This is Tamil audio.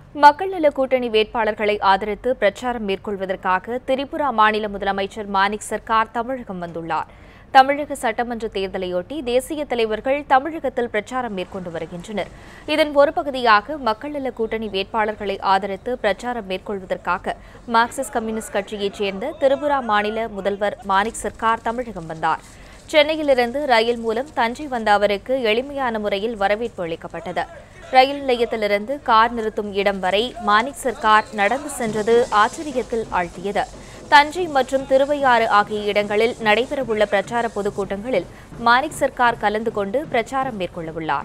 மக்கள் நல கூட்டணி வேட்பாளர்களை ஆதரித்து பிரச்சாரம் மேற்கொள்வதற்காக திரிபுரா மாநில முதலமைச்சர் மாணிக் சர்க்கார் தமிழகம் வந்துள்ளார் தமிழக சட்டமன்ற தேர்தலையொட்டி தேசிய தலைவர்கள் தமிழகத்தில் பிரச்சாரம் மேற்கொண்டு வருகின்றனர் இதன் ஒரு பகுதியாக மக்கள் நல கூட்டணி வேட்பாளர்களை ஆதரித்து பிரச்சாரம் மேற்கொள்வதற்காக மார்க்சிஸ்ட் கம்யூனிஸ்ட் கட்சியைச் சேர்ந்த திரிபுரா மாநில முதல்வர் மாணிக் சர்க்கார் தமிழகம் வந்தார் சென்னையிலிருந்து ரயில் மூலம் தஞ்சை வந்த அவருக்கு எளிமையான முறையில் வரவேற்பு அளிக்கப்பட்டது ரயில் நிலையத்திலிருந்து கார் நிறுத்தும் இடம் வரை மாணிக் சர்க்கார் நடந்து சென்றது ஆச்சரியத்தில் ஆழ்த்தியது தஞ்சை மற்றும் திருவையாறு ஆகிய இடங்களில் நடைபெறவுள்ள பிரச்சார பொதுக்கூட்டங்களில் மாணிக் சர்க்கார் கலந்து கொண்டு பிரச்சாரம் மேற்கொள்ளவுள்ளார்